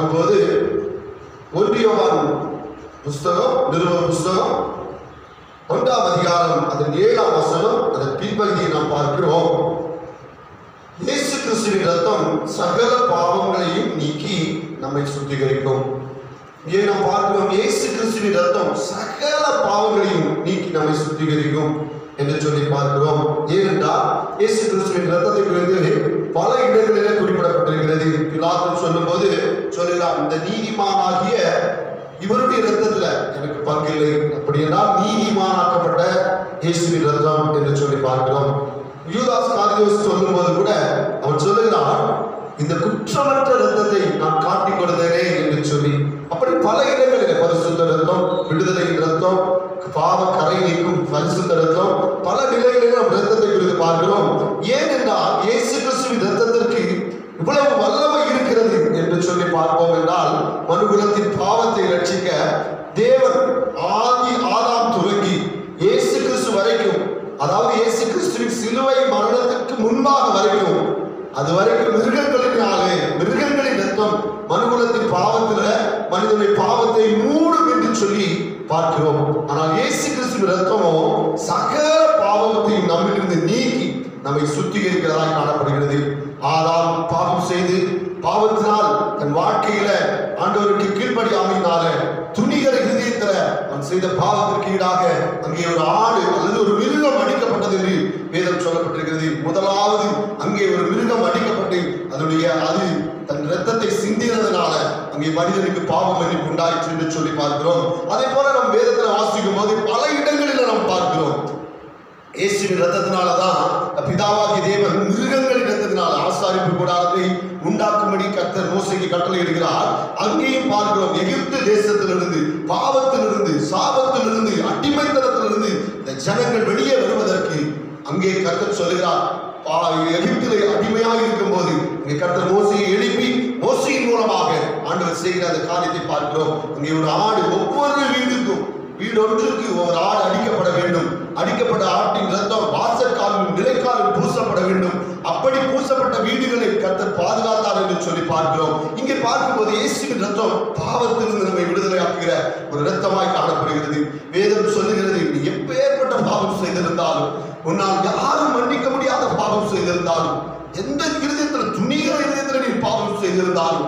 பார்க்கும்போது ஒன்றியவான் புஸ்தகம் நிறுவ புஸ்தகம் ஒன்றாம் அதிகாரம் அதன் ஏழாம் வசனம் அதன் பின்பகுதியை நாம் பார்க்கிறோம் இயேசு கிறிஸ்துவின் ரத்தம் சகல பாவங்களையும் நீக்கி நம்மை சுத்திகரிக்கும் இங்கே நாம் பார்க்கிறோம் இயேசு கிறிஸ்துவின் ரத்தம் சகல பாவங்களையும் நீக்கி நம்மை சுத்திகரிக்கும் என்று சொல்லி பார்க்கிறோம் ஏனென்றால் இயேசு கிறிஸ்துவின் ரத்தத்தை குறித்து பல இடங்களிலே குறிப்பிடப்பட்டிருக்கிறது பிலாத்து சொல்லும்போது சொல்லுகிறார் இந்த நீதிமானாகிய இவருடைய ரத்தத்துல எனக்கு பங்கில்லை அப்படி என்றால் நீதிமானாக்கப்பட்ட இயேசுவின் ரத்தம் என்று சொல்லி பார்க்கிறோம் யூதாஸ் காரியோஸ் சொல்லும்போது கூட அவன் சொல்லுகிறான் இந்த குற்றமற்ற ரத்தத்தை நான் காட்டிக் கொடுத்தேனே என்று சொல்லி அப்படி பல இடங்களில் பரிசுத்த ரத்தம் விடுதலையின் ரத்தம் பாவ கரை நீக்கும் பரிசுத்த ரத்தம் பல நிலைகளில் நாம் ரத்தத்தை குறித்து பார்க்கிறோம் ஏனென்றால் இயேசு கிறிஸ்துவின் ரத்தத்திற்கு இவ்வளவு வல்லமை இருக்கிறது என்று சொல்லி பார்ப்போம் என்றால் மனுகுலத்தின் பாவத்தை ரட்சிக்க தேவன் ஆதி ஆதாம் துவங்கி இயேசு கிறிஸ்து வரைக்கும் அதாவது இயேசு கிறிஸ்துவின் சிலுவை மரணத்திற்கு முன்பாக வரைக்கும் அது வரைக்கும் மிருகங்களினாலே மிருகங்களின் ரத்தம் மனுகுலத்தின் பாவத்துல மனிதனுடைய பாவத்தை மூடும் என்று சொல்லி பார்க்கிறோம் ஆனால் இயேசு கிறிஸ்துவின் ரத்தமோ சகல பாவத்தையும் நம்மிலிருந்து நீக்கி நம்மை சுத்திகரிக்கிறதாய் காணப்படுகிறது ஆதாம் பாவம் செய்து பாவத்தினால் தன் வாழ்க்கையில ஆண்டவருக்கு கீழ்ப்படியாமையினால துணிகர இதயத்துல அவன் செய்த பாவத்திற்கு ஈடாக அங்கே ஒரு ஆடு அல்லது ஒரு மிருகம் அடிக்கப்பட்டது என்று வேதம் சொல்லப்பட்டிருக்கிறது முதலாவது அங்கே ஒரு மிருகம் அடிக்கப்பட்டு அதனுடைய அது தன் ரத்தத்தை சிந்தினதுனால அங்கே மனிதனுக்கு பாவம் மன்னிப்பு உண்டாயிற்று என்று சொல்லி பார்க்கிறோம் அதே போல நம் வேதத்தில் வாசிக்கும் போது பல இடங்களில் நாம் பார்க்கிறோம் இயேசுவின் ரத்தத்தினால தான் பிதாவாகிய தேவன் மிருகங்களின் ரத்தத்தினால ஆசாரிப்பு கூடாரத்தை உண்டாக்கும்படி கர்த்தர் மோசைக்கு கட்டளை இடுகிறார் அங்கேயும் பார்க்கிறோம் எகிப்து தேசத்திலிருந்து பாவத்திலிருந்து சாபத்திலிருந்து அடிமைத்தனத்திலிருந்து இந்த ஜனங்கள் வெளியே வருவதற்கு அங்கே கர்த்தர் சொல்லுகிறார் பா- எகிப்திலே அடிமையாக இருக்கும்போது இங்கே கர்த்தர் மோசையை எழுப்பி மோசையின் மூலமாக ஆண்டவர் செய்கிற அந்த காரியத்தை பார்க்கிறோம் இங்கே ஒரு ஆடு ஒவ்வொரு வீடுக்கும் வீடு ஒன்றுக்கு ஒரு ஆடு அடிக்கப்பட வேண்டும் அடிக்கப்பட்ட ஆட்டின் ரத்தம் வாசற்காலும் நிலைக்காலும் பூசப்பட வேண்டும் அப்படி பூசப்பட்ட வீடுகளை கர்த்தர் பாதுகாத்தார் என்று சொல்லி பார்க்கிறோம் இங்கே பார்க்கும்போது இயேசுவின் ரத்தம் பாவத்திலிருந்து நம்மை விடுதலையாக்குகிற ஒரு ரத்தமாய் காணப்படுகிறது வேதம் சொல்லுகிறது நீ எப்பேற்பட்ட பாவம் செய்திருந்தாலும் உன்னால் யாரும் மன்னிக்க முடியாத பாவம் செய்திருந்தாலும் எந்த இருதயத்தில் துணிகிற இருதயத்தில் நீ பாவம் செய்திருந்தாலும்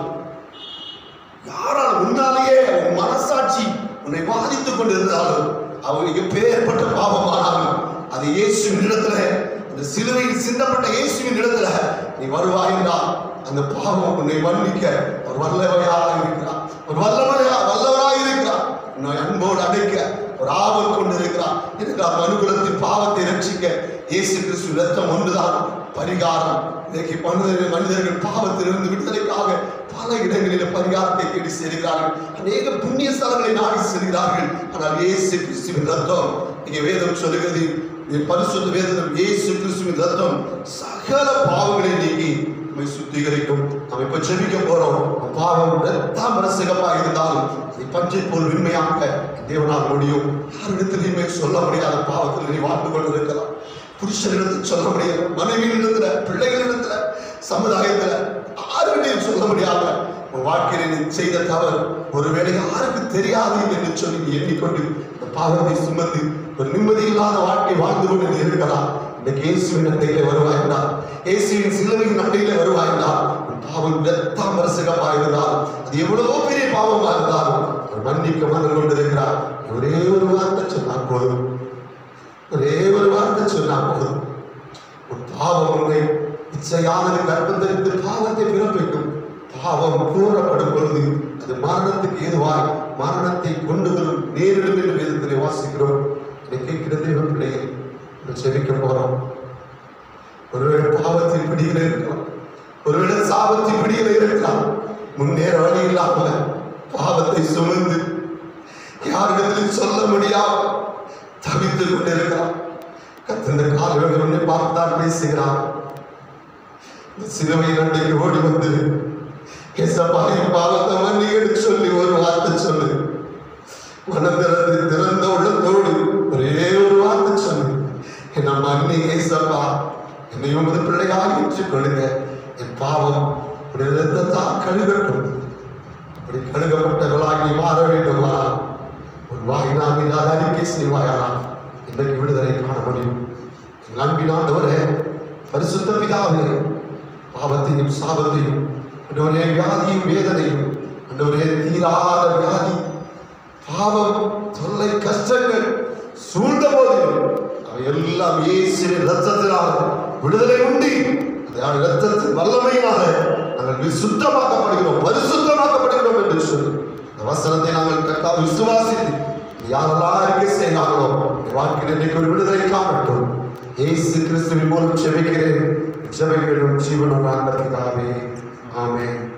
யாரால் உன்னாலேயே உன் மனசாட்சி உன்னை பாதித்துக் கொண்டிருந்தாலும் அவனுக்கு பேர்பட்ட பாவமானாலும் அது இயேசுவின் இடத்துல அந்த சிலுவையில் சிந்தப்பட்ட இயேசுவின் இடத்துல நீ வருவாய் என்றால் அந்த பாவம் உன்னை மன்னிக்க ஒரு வல்லவையாக இருக்கிறார் ஒரு வல்லமையா வல்லவராக இருக்கிறார் உன்னை அன்போடு அடைக்க ஒரு ஆவல் கொண்டு இருக்கிறார் இதுக்காக மனுகுலத்தின் பாவத்தை ரட்சிக்க இயேசு கிறிஸ்து ரத்தம் ஒன்றுதான் பரிகாரம் இன்றைக்கு மனிதர்கள் மனிதர்கள் பாவத்திலிருந்து விடுதலைக்காக பல இடங்களில் பரிகாரத்தை தேடி செல்கிறார்கள் அநேக புண்ணிய ஸ்தலங்களை நாடி செல்கிறார்கள் ஆனால் இயேசு கிறிஸ்துவின் ரத்தம் இங்கே வேதம் சொல்லுகிறது இது பரிசுத்த வேதம் இயேசு கிறிஸ்துவின் ரத்தம் சகல பாவங்களை நீக்கி நம்மை சுத்திகரிக்கும் நம்ம இப்ப ஜெபிக்க போறோம் நம் பாவம் ரத்தாமர சிகப்பா இருந்தாலும் அதை பஞ்சை போல் உண்மையாக்க தேவனால் முடியும் யாரிடத்திலையுமே சொல்ல முடியாத பாவத்தில் நீ வாழ்ந்து கொண்டு இருக்கலாம் புருஷனிடத்தில் சொல்ல முடியாது மனைவியிடத்துல பிள்ளைகளிடத்துல சமுதாயத்துல யாருக்கிட்டையும் சொல்ல முடியாத உன் வாழ்க்கையில நீ செய்த தவறு ஒருவேளை யாருக்கு தெரியாது என்று சொல்லி நீ எண்ணிக்கொண்டு இந்த பாவத்தை சுமந்து ஒரு நிம்மதி இல்லாத வாழ்க்கை வாழ்ந்து கொண்டு நீ இருக்கலாம் இன்றைக்கு இயேசுவின் அண்டையில வருவாய்னா இயேசுவின் சிலுவையின் அண்டையில வருவாய்னா உன் பாவம் வெத்தாம ரசகமா இருந்தாலும் அது எவ்வளவோ பெரிய பாவமா இருந்தாலும் அவர் மன்னிக்க மனம் கொண்டிருக்கிறார் ஒரே ஒரு வார்த்தை சொன்னால் போதும் ஒரே ஒரு வார்த்தை சொன்னா போதும் உன் பாவம் உன்னை இச்சையானது கர்ப்பம் தரித்து பாவத்தை பிறப்பிக்கும் பாவம் கூறப்படும் பொழுது அது மரணத்துக்கு ஏதுவாய் மரணத்தை கொண்டு வரும் நேரிடும் என்று வேதத்திலே வாசிக்கிறோம் இதை கேட்கிற தேவ பிள்ளையை நம்ம செபிக்க போறோம் ஒருவேளை பாவத்தின் பிடியில இருக்கலாம் ஒருவேளை சாபத்தின் பிடியில இருக்கலாம் முன்னேற வழி இல்லாமல பாவத்தை சுமந்து யாரிடத்திலும் சொல்ல முடியாம தவித்துக் கொண்டிருக்கிறான் கத்தந்த கால்கள் உன்னை பார்த்துதான் பேசுகிறான் இந்த சிலுவையின் அண்டைக்கு ஓடி வந்து ஏசப்பா என் பாவத்தை மன்னிக்கன்னு சொல்லி ஒரு வார்த்தை சொல்லு மனம் திறந்து திறந்த உள்ளத்தோடு ஒரே ஒரு வார்த்தை சொல்லு என்ன மன்னி ஏசப்பா என்னை உமது பிள்ளையாக ஏற்றுக்கொள்ளுங்க என் பாவம் உடைய ரத்தத்தால் கழுகட்டும் அப்படி கழுகப்பட்டவர்களாகி மாற வேண்டுமா உன் வாயினால் நீ அதை அறிக்கை செய்வாயானா இன்றைக்கு விடுதலை காண முடியும் எங்கள் அன்பின் ஆண்டவரே பரிசுத்த பிதாவே பாவத்தையும் சாபத்தையும் அண்டவரே வியாதியும் வேதனையும் அண்டவரே தீராத வியாதி பாவம் தொல்லை கஷ்டங்கள் சூழ்ந்த போதிலும் அவை எல்லாம் இயேசுவின் ரத்தத்தினால் விடுதலை உண்டு அந்த ரத்தத்தின் வல்லமையினால நாங்கள் விசுத்தமாக்கப்படுகிறோம் பரிசுத்தமாக்கப்படுகிறோம் என்று சொல்லி இந்த வசனத்தை நாங்கள் கட்டால் விசுவாசித்து யாரெல்லாம் அறிக்கை செய்தாங்களோ என் வாழ்க்கையில் இன்றைக்கு ஒரு விடுதலை காணட்டும் இயேசு கிறிஸ்துவின் மூலம் செபிக்கிறேன் ஜெபங்களும் ஜீவனும் பிதாவே ஆமென்